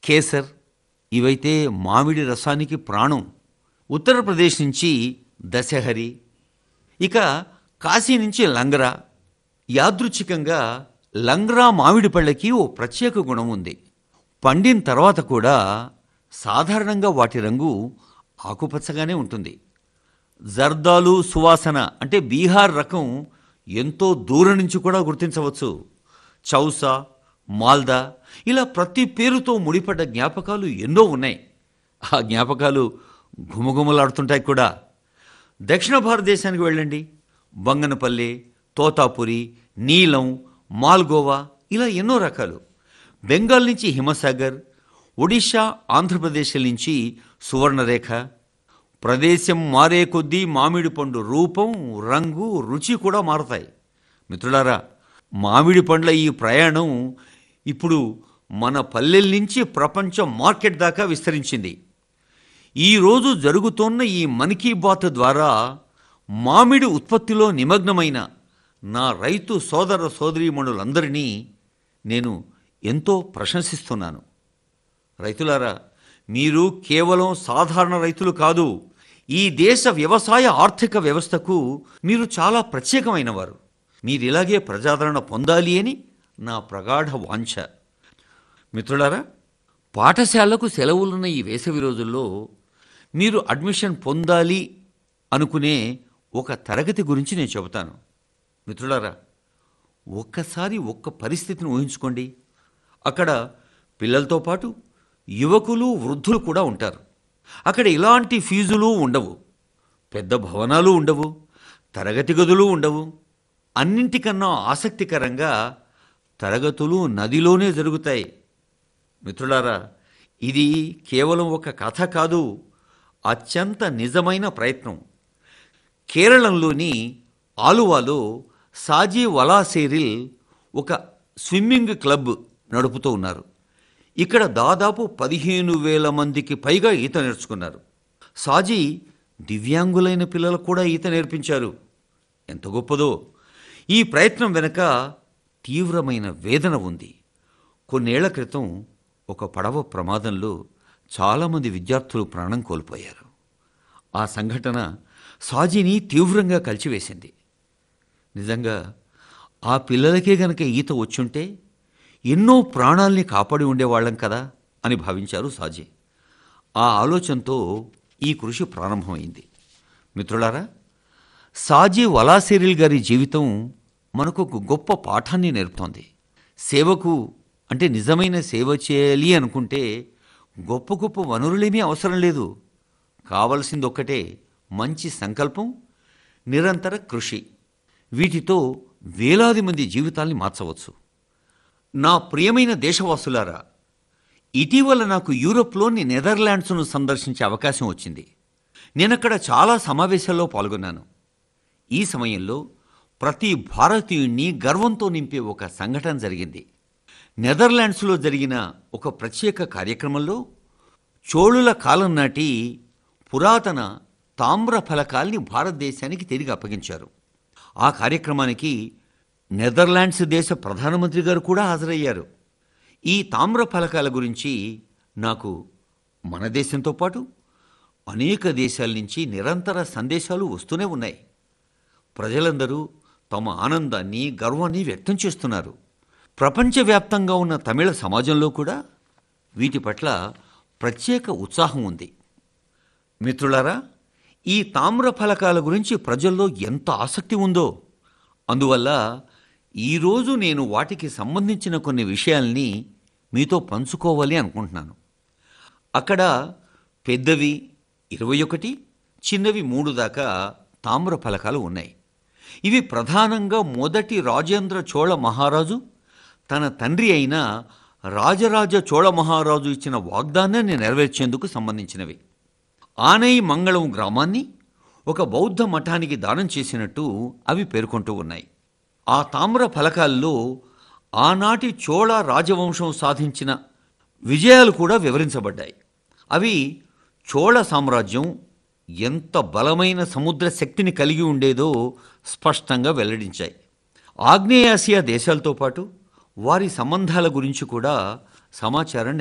కేసర్ ఇవైతే మామిడి రసానికి ప్రాణం ఉత్తరప్రదేశ్ నుంచి దశహరి ఇక కాశీ నుంచి లంగరా యాదృచ్ఛికంగా లంగ్రా మామిడి పళ్ళకి ఓ ప్రత్యేక గుణం ఉంది పండిన తర్వాత కూడా సాధారణంగా వాటి రంగు ఆకుపచ్చగానే ఉంటుంది జర్దాలు సువాసన అంటే బీహార్ రకం ఎంతో దూరం నుంచి కూడా గుర్తించవచ్చు చౌసా మాల్దా ఇలా ప్రతి పేరుతో ముడిపడ్డ జ్ఞాపకాలు ఎన్నో ఉన్నాయి ఆ జ్ఞాపకాలు ఘుమఘుమలాడుతుంటాయి కూడా దక్షిణ భారతదేశానికి వెళ్ళండి బంగనపల్లి తోతాపురి నీలం మాల్గోవా ఇలా ఎన్నో రకాలు బెంగాల్ నుంచి హిమసాగర్ ఒడిషా ఆంధ్రప్రదేశ్ నుంచి సువర్ణరేఖ ప్రదేశం మారే కొద్దీ మామిడి పండు రూపం రంగు రుచి కూడా మారతాయి మిత్రులారా మామిడి పండ్ల ఈ ప్రయాణం ఇప్పుడు మన పల్లెల నుంచి ప్రపంచ మార్కెట్ దాకా విస్తరించింది ఈరోజు జరుగుతోన్న ఈ మన్ కీ బాత్ ద్వారా మామిడి ఉత్పత్తిలో నిమగ్నమైన నా రైతు సోదర సోదరీమణులందరినీ నేను ఎంతో ప్రశంసిస్తున్నాను రైతులారా మీరు కేవలం సాధారణ రైతులు కాదు ఈ దేశ వ్యవసాయ ఆర్థిక వ్యవస్థకు మీరు చాలా ప్రత్యేకమైన వారు మీరు ఇలాగే ప్రజాదరణ పొందాలి అని నా ప్రగాఢ వాంఛ మిత్రులారా పాఠశాలకు సెలవులున్న ఈ వేసవి రోజుల్లో మీరు అడ్మిషన్ పొందాలి అనుకునే ఒక తరగతి గురించి నేను చెబుతాను మిత్రులారా ఒక్కసారి ఒక్క పరిస్థితిని ఊహించుకోండి అక్కడ పిల్లలతో పాటు యువకులు వృద్ధులు కూడా ఉంటారు అక్కడ ఇలాంటి ఫీజులు ఉండవు పెద్ద భవనాలు ఉండవు తరగతి గదులు ఉండవు అన్నింటికన్నా ఆసక్తికరంగా తరగతులు నదిలోనే జరుగుతాయి మిత్రులారా ఇది కేవలం ఒక కథ కాదు అత్యంత నిజమైన ప్రయత్నం కేరళంలోని ఆలువాలో సాజీ వలాసేరిల్ ఒక స్విమ్మింగ్ క్లబ్ నడుపుతూ ఉన్నారు ఇక్కడ దాదాపు పదిహేను వేల మందికి పైగా ఈత నేర్చుకున్నారు సాజీ దివ్యాంగులైన పిల్లలకు కూడా ఈత నేర్పించారు ఎంత గొప్పదో ఈ ప్రయత్నం వెనుక తీవ్రమైన వేదన ఉంది కొన్నేళ్ల క్రితం ఒక పడవ ప్రమాదంలో చాలామంది విద్యార్థులు ప్రాణం కోల్పోయారు ఆ సంఘటన సాజీని తీవ్రంగా కలిచివేసింది నిజంగా ఆ పిల్లలకే గనక ఈత వచ్చుంటే ఎన్నో ప్రాణాల్ని కాపాడి ఉండేవాళ్ళం కదా అని భావించారు సాజీ ఆ ఆలోచనతో ఈ కృషి ప్రారంభమైంది మిత్రులారా సాజీ వలాసిరిల్ గారి జీవితం మనకు ఒక గొప్ప పాఠాన్ని నేర్పుతోంది సేవకు అంటే నిజమైన సేవ చేయాలి అనుకుంటే గొప్ప గొప్ప వనరులేమీ అవసరం లేదు కావలసింది ఒక్కటే మంచి సంకల్పం నిరంతర కృషి వీటితో వేలాది మంది జీవితాల్ని మార్చవచ్చు నా ప్రియమైన దేశవాసులారా ఇటీవల నాకు యూరోప్లోని నెదర్లాండ్స్ను సందర్శించే అవకాశం వచ్చింది నేనక్కడ చాలా సమావేశాల్లో పాల్గొన్నాను ఈ సమయంలో ప్రతి భారతీయుణ్ణి గర్వంతో నింపే ఒక సంఘటన జరిగింది నెదర్లాండ్స్లో జరిగిన ఒక ప్రత్యేక కార్యక్రమంలో చోళుల కాలం నాటి పురాతన తామ్ర ఫలకాల్ని భారతదేశానికి తిరిగి అప్పగించారు ఆ కార్యక్రమానికి నెదర్లాండ్స్ దేశ ప్రధానమంత్రి గారు కూడా హాజరయ్యారు ఈ తామ్ర ఫలకాల గురించి నాకు మన దేశంతో పాటు అనేక దేశాల నుంచి నిరంతర సందేశాలు వస్తూనే ఉన్నాయి ప్రజలందరూ తమ ఆనందాన్ని గర్వాన్ని వ్యక్తం చేస్తున్నారు ప్రపంచవ్యాప్తంగా ఉన్న తమిళ సమాజంలో కూడా వీటి పట్ల ప్రత్యేక ఉత్సాహం ఉంది మిత్రులారా ఈ తామ్ర ఫలకాల గురించి ప్రజల్లో ఎంత ఆసక్తి ఉందో అందువల్ల ఈరోజు నేను వాటికి సంబంధించిన కొన్ని విషయాల్ని మీతో పంచుకోవాలి అనుకుంటున్నాను అక్కడ పెద్దవి ఇరవై ఒకటి చిన్నవి మూడు దాకా తామ్ర ఫలకాలు ఉన్నాయి ఇవి ప్రధానంగా మొదటి రాజేంద్ర చోళ మహారాజు తన తండ్రి అయిన రాజరాజ చోళ మహారాజు ఇచ్చిన వాగ్దానాన్ని నెరవేర్చేందుకు సంబంధించినవి ఆనై మంగళం గ్రామాన్ని ఒక బౌద్ధ మఠానికి దానం చేసినట్టు అవి పేర్కొంటూ ఉన్నాయి ఆ తామ్ర ఫలకాల్లో ఆనాటి చోళ రాజవంశం సాధించిన విజయాలు కూడా వివరించబడ్డాయి అవి చోళ సామ్రాజ్యం ఎంత బలమైన సముద్ర శక్తిని కలిగి ఉండేదో స్పష్టంగా వెల్లడించాయి ఆగ్నేయాసియా దేశాలతో పాటు వారి సంబంధాల గురించి కూడా సమాచారం